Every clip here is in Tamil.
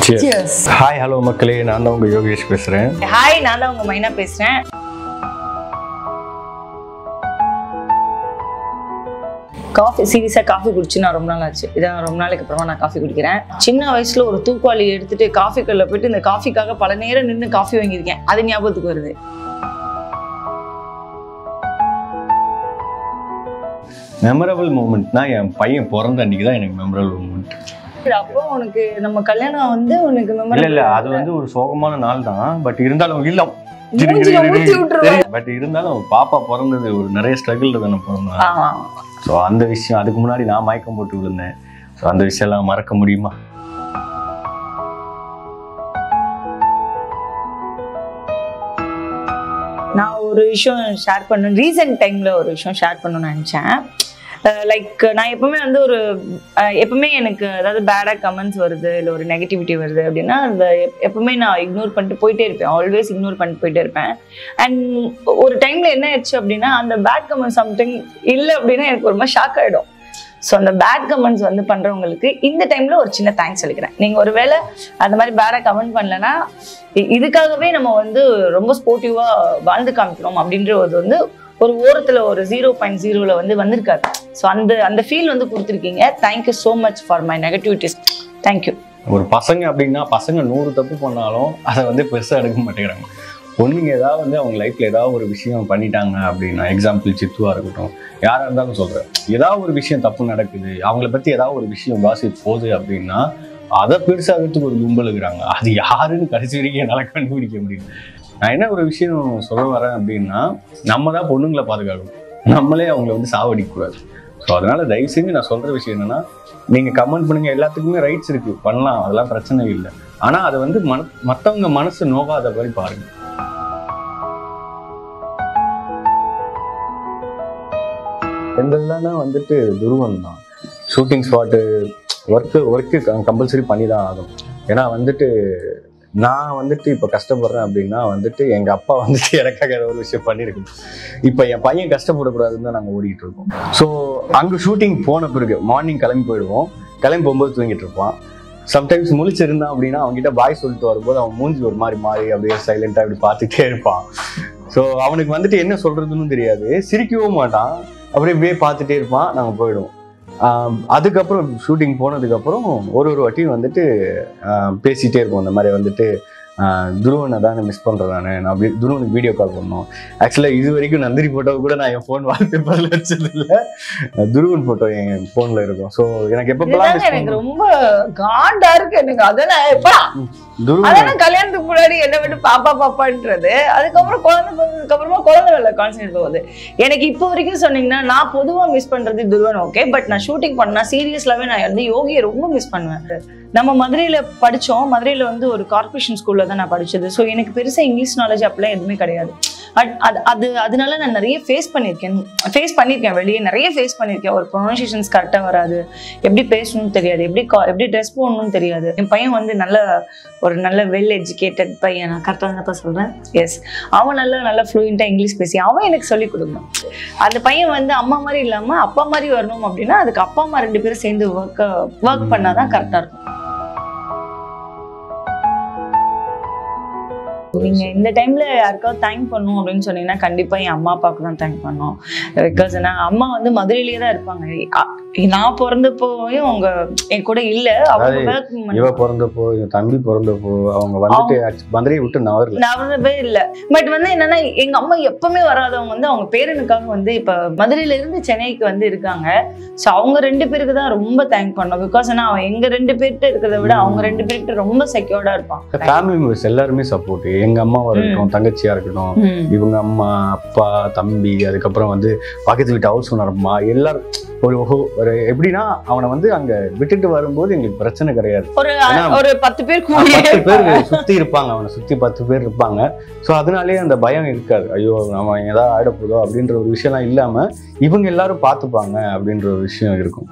Cheers. ஹாய் ஹலோ மக்களே நான் தான் உங்கள் யோகேஷ் பேசுகிறேன் ஹாய் நான் தான் உங்க மைனா பேசுறேன் காஃபி சீரியஸாக காஃபி குடிச்சு நான் ரொம்ப நாள் ஆச்சு இதான் ரொம்ப நாளைக்கு அப்புறமா நான் காஃபி குடிக்கிறேன் சின்ன வயசுல ஒரு தூக்குவாளி எடுத்துட்டு காஃபி கல்ல போயிட்டு இந்த காஃபிக்காக பல நேரம் நின்று காஃபி வாங்கியிருக்கேன் அது ஞாபகத்துக்கு வருது மெமரபிள் மூமெண்ட்னா என் பையன் பிறந்த அன்னைக்கு தான் எனக்கு மெமரபிள் மூமெண்ட் அப்போ உனக்கு நம்ம கல்யாணம் வந்து உனக்கு இல்ல மெமரி இல்ல அது வந்து ஒரு சோகமான நாள் தான் பட் இருந்தாலும் இல்ல மூஞ்சில ஊத்தி விட்டுருவேன் பட் இருந்தாலும் பாப்பா பிறந்தது ஒரு நிறைய ஸ்ட்ரகிள் தானே பிறந்தா ஆமா ஸோ அந்த விஷயம் அதுக்கு முன்னாடி நான் மயக்கம் போட்டு விழுந்தேன் ஸோ அந்த விஷயம் எல்லாம் மறக்க முடியுமா நான் ஒரு விஷயம் ஷேர் பண்ணணும் ரீசெண்ட் டைம்ல ஒரு விஷயம் ஷேர் பண்ணணும்னு நினச்சேன் லைக் நான் எப்பவுமே வந்து ஒரு அஹ், எப்பவுமே எனக்கு அதாவது பேடாக கமெண்ட்ஸ் வருது இல்லை ஒரு நெகட்டிவிட்டி வருது அப்படின்னா அந்த எப்- எப்பவுமே நான் இக்னோர் பண்ணிட்டு போயிட்டே இருப்பேன் ஆல்வேஸ் இக்னோர் பண்ணிட்டு போயிட்டே இருப்பேன் அண்ட் ஒரு டைம்ல என்ன ஆயிடுச்சு அப்படின்னா அந்த பேட் கமெண்ட் சம்திங் இல்லை அப்படின்னா எனக்கு ஒரு மாதிரி ஷாக் ஆகிடும் ஸோ அந்த பேட் கமெண்ட்ஸ் வந்து பண்றவங்களுக்கு இந்த டைம்ல ஒரு சின்ன தேங்க்ஸ் சொல்லிக்கிறேன் நீங்க ஒருவேளை அந்த மாதிரி பேடாக கமெண்ட் பண்ணலன்னா இ- இதுக்காகவே நம்ம வந்து ரொம்ப ஸ்போர்ட்டிவா வாழ்ந்து காமிக்கிறோம் அப்படின்றது வந்து ஒரு ஓரத்துல ஒரு ஜீரோ பாயிண்ட் ஜீரோல வந்து வந்திருக்காரு ஸோ அந்த அந்த ஃபீல் வந்து கொடுத்துருக்கீங்க thank you so much for my negativities thank you ஒரு பசங்க அப்படின்னா பசங்க நூறு தப்பு பண்ணாலும் அதை வந்து பெருசாக எடுக்க மாட்டேங்கிறாங்க பொண்ணுங்க ஏதாவது வந்து அவங்க லைஃப்ல ஏதாவது ஒரு விஷயம் பண்ணிட்டாங்க அப்படின்னா எக்ஸாம்பிள் சித்துவா இருக்கட்டும் யாரா இருந்தாலும் சொல்றேன் ஏதாவது ஒரு விஷயம் தப்பு நடக்குது அவங்கள பத்தி ஏதாவது ஒரு விஷயம் வாசி போகுது அப்படின்னா அதை பெருசாகிறதுக்கு ஒரு கும்பல் இருக்கிறாங்க அது யாருன்னு கடைசி வரைக்கும் என்னால் கண்டுபிடிக்க முடியும் நான் என்ன ஒரு விஷயம் சொல்ல வரேன் அப்படின்னா நம்ம தான் பொண்ணுங்களை பாதுகாக்கணும் நம்மளே அவங்கள வந்து சாவடிக்க கூடாது ஸோ அதனால தயவு செஞ்சு நான் சொல்ற விஷயம் என்னன்னா நீங்க கமெண்ட் பண்ணுங்க எல்லாத்துக்குமே ரைட்ஸ் இருக்கு பண்ணலாம் அதெல்லாம் பிரச்சனை இல்லை ஆனா அதை வந்து மன மற்றவங்க மனசு நோகாத மாதிரி பாருங்க எங்கெல்லாம்னா வந்துட்டு துருவன் தான் shooting spot work work compulsory பண்ணி தான் ஆகும் ஏன்னா வந்துட்டு நான் வந்துட்டு இப்போ கஷ்டப்படுறேன் அப்படின்னா வந்துட்டு எங்கள் அப்பா வந்துட்டு எனக்காக ஏதோ ஒரு விஷயம் பண்ணியிருக்கணும் இப்போ என் பையன் கஷ்டப்படக்கூடாதுன்னு தான் நாங்கள் ஓடிட்டு இருக்கோம் ஸோ அங்கே ஷூட்டிங் போன பிறகு மார்னிங் கிளம்பி போயிடுவோம் கிளம்பி போகும்போது தூங்கிட்டு இருப்பான் சம்டைம்ஸ் முழிச்சிருந்தான் அப்படின்னா அவன்கிட்ட பாய் சொல்லிட்டு வரும்போது அவன் மூஞ்சி ஒரு மாதிரி மாறி அப்படியே சைலண்டாக இப்படி பார்த்துட்டே இருப்பான் ஸோ அவனுக்கு வந்துட்டு என்ன சொல்றதுன்னு தெரியாது சிரிக்கவும் மாட்டான் அப்படியே இப்படியே பார்த்துட்டே இருப்பான் நாங்கள் போயிடுவோம் ஆம், அதுக்கப்புறம் ஷூட்டிங் போனதுக்கப்புறம் ஒரு ஒரு வாட்டியும் வந்துட்டு ஆஹ், பேசிட்டே இருப்போம் இந்த மாதிரி வந்துட்டு ஆஹ், துருவனை தான் மிஸ் பண்ணுறேன் நான் நான் அப்படி துருவனுக்கு வீடியோ கால் பண்ணோம் ஆக்சுவலாக இது வரைக்கும் நந்தினி ஃபோட்டோ கூட நான் என் ஃபோன் வால்பேப்பரில் வச்சது இல்லை துருவன் ஃபோட்டோ என் ஃபோனில் இருக்கும் ஸோ எனக்கு எப்பப்பெல்லாம் இதுதாங்க miss எனக்கு பண்ணணும். ரொம்ப காண்டா இருக்கு எனக்கு அதான் எப்பா துருவன் அதான் கல்யாணத்துக்கு முன்னாடி என்ன விட்டு பாப்பா பாப்பான்றது அதுக்கப்புறம் குழந்தை பிறந்ததுக்கு அப்புறமா குழந்தை வேலை கான்சென்ட்ரேட் போகுது எனக்கு இப்போ வரைக்கும் சொன்னீங்கன்னா நான் பொதுவா மிஸ் பண்றது துருவன் ஓகே பட் நான் ஷூட்டிங் பண்ணா சீரியஸ்லாவே நான் வந்து யோகியை ரொம்ப மிஸ் பண்ணுவேன் நம்ம மதுரையில படிச்சோம் மதுரையில வந்து ஒரு கார்ப்பரேஷன் ஸ்கூல்ல தான் நான் படிச்சது ஸோ எனக்கு பெருசா இங்கிலீஷ் நாலேஜ் அப்படிலாம் எதுவுமே கிடையாது அட்- அது அது அதனால நான் நிறைய ஃபேஸ் பண்ணியிருக்கேன் ஃபேஸ் பண்ணியிருக்கேன் வெளியே நிறைய ஃபேஸ் பண்ணியிருக்கேன் ஒரு ப்ரொனன்சியேஷன்ஸ் கரெக்டாக வராது எப்படி பேசணும்னு தெரியாது எப்படி கா- எப்படி ட்ரெஸ் போடணும்னு தெரியாது என் பையன் வந்து நல்ல ஒரு நல்ல வெல் எஜுகேட்டட் பையன் நான் கரெக்டாக தானப்பா சொல்கிறேன் எஸ் அவன் நல்லா நல்லா ஃப்ளூயண்ட்டாக இங்கிலீஷ் பேசி அவன் எனக்கு சொல்லிக் கொடுக்கணும் அந்த பையன் வந்து அம்மா மாதிரி இல்லாமல் அப்பா மாதிரி வரணும் அப்படின்னா அதுக்கு அப்பா அம்மா ரெண்டு பேரும் சேர்ந்து ஒர்க் ஒர்க் பண்ணாதான் கரெக்டாக இருக்கும் நீங்க இந்த டைம்ல யாருக்காவது தேங்க் பண்ணும் அப்படின்னு சொன்னீங்கன்னா கண்டிப்பா என் அம்மா அப்பாவுக்கு தான் தேங்க் பண்ணும் பிகாஸ் நான் அம்மா வந்து மதுரையிலேயே தான் இருப்பாங்க அ- நான் பிறந்தப்போயும் அவங்க என் கூட இல்ல அவங்க அதாவது work பண்ண- இவ பிறந்தப்போ இவன் தம்பி பிறந்தப்போ அவங்க வந்துட்டு actu- மதுரையை விட்டு நவரல நவரவே இல்ல பட் வந்து என்னன்னா எங்க அம்மா எப்பவுமே வராதவங்க வந்து அவங்க பேரனுக்காக வந்து இப்ப மதுரையில இருந்து சென்னைக்கு வந்து இருக்காங்க சோ அவங்க ரெண்டு பேருக்கு தான் ரொம்ப தேங்க் பண்ணோம் பிகாஸ் ஏன்னா அவன் எங்க ரெண்டு பேர்கிட்ட இருக்கிறத விட அவங்க ரெண்டு பேர்கிட்ட ரொம்ப செக்யூர்டா இருப்பான் ஃபேமிலி மெம்பர்ஸ் எல்லாருமே சப்போர்ட் எங்க அம்மாவா இருக்கட்டும் தங்கச்சியா இருக்கட்டும் ம். இவங்க அம்மா அப்பா தம்பி அதுக்கப்புறம் வந்து பக்கத்து வீட்டு ஹவுஸ் ஓனர் அம்மா எல்லாரும் ஒரு ஹோ- ஒரு எப்படின்னா அவனை வந்து அங்க விட்டுட்டு வரும்போது எங்களுக்கு பிரச்சனை கிடையாது ஒரு ஏன்னா, ஒரு பத்து பேர் ஆ, கூடியே பத்து பேர் சுத்தி இருப்பாங்க அவனை சுத்தி பத்து பேர் இருப்பாங்க ஸோ அதனாலேயே அந்த பயம் இருக்காது ஐயோ நம்ம ஏதாவது ஆயிடப்போதோ அப்படின்ற ஒரு விஷயம்லாம் இல்லாம இவங்க எல்லாரும் பார்த்துப்பாங்க அப்படின்ற ஒரு விஷயம் இருக்கும்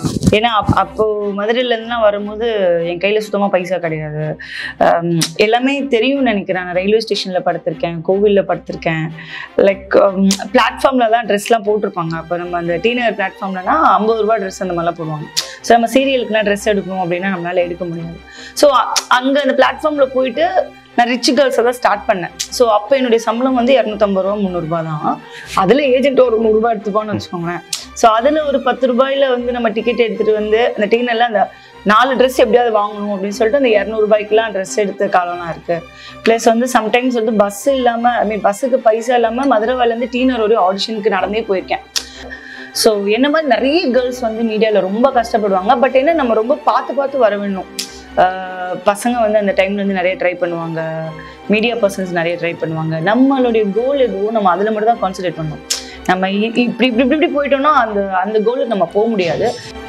ஏன்னா அப்- அப்போ மதுரையில இருந்துலாம் வரும்போது என் கையில சுத்தமா பைசா கிடையாது ஆம், எல்லாமே தெரியும்னு நினைக்கிறேன் நான் ரயில்வே ஸ்டேஷன்ல படுத்திருக்கேன் கோவில்ல படுத்திருக்கேன் லைக் பிளாட்ஃபார்ம்ல தான் ட்ரெஸ்லாம் போட்டிருப்பாங்க அப்போ நம்ம அந்த டீனர் பிளாட்ஃபார்ம்லனா ஐம்பது ரூபாய் ட்ரெஸ் அந்த மாதிரிலாம் போடுவாங்க ஸோ நம்ம சீரியலுக்குலாம் ட்ரெஸ் எடுக்கணும் அப்படின்னா நம்மளால எடுக்க முடியாது ஸோ அங்கே அந்த பிளாட்ஃபார்ம்ல போயிட்டு நான் ரிச் கேர்ள்ஸை தான் ஸ்டார்ட் பண்ணேன் ஸோ அப்போ என்னுடைய சம்பளம் வந்து இரநூத்தம்பது ரூபா முந்நூறுபா தான் அதில் ஏஜென்ட் ஒரு நூறுரூபா எடுத்துப்பான்னு வச்சுக்கோங்களேன் ஸோ அதில் ஒரு பத்து ரூபாயில வந்து நம்ம டிக்கெட் எடுத்துட்டு வந்து அந்த டீனர்ல அந்த நாலு ட்ரெஸ் எப்படியாவது வாங்கணும் அப்படின்னு சொல்லிட்டு அந்த இரநூறுபாய்க்குலாம் ட்ரெஸ் எடுத்த காலம்லாம் இருக்கு ப்ளஸ் வந்து சம்டைம்ஸ் வந்து பஸ் இல்லாமல் ஐ மீன் பஸ்ஸுக்கு பைசா இல்லாமல் மதுரைவாலேருந்து டீனர் ஒரு ஆடிஷனுக்கு நடந்தே போயிருக்கேன் ஸோ என்ன மாதிரி நிறைய கேர்ள்ஸ் வந்து மீடியாவில் ரொம்ப கஷ்டப்படுவாங்க பட் என்ன நம்ம ரொம்ப பார்த்து பார்த்து வர வேணும் ஆஹ் பசங்க வந்து அந்த டைம்ல வந்து நிறைய ட்ரை பண்ணுவாங்க மீடியா பர்சன்ஸ் நிறைய ட்ரை பண்ணுவாங்க நம்மளுடைய கோல் எதுவோ நம்ம அதில் மட்டும் தான் கான்சன்ட்ரேட் பண்ணணும் நம்ம இ- இப்படி இப்படி இப்படி இப்படி போயிட்டோம்னா அந்த அந்த கோலுக்கு நம்ம போக முடியாது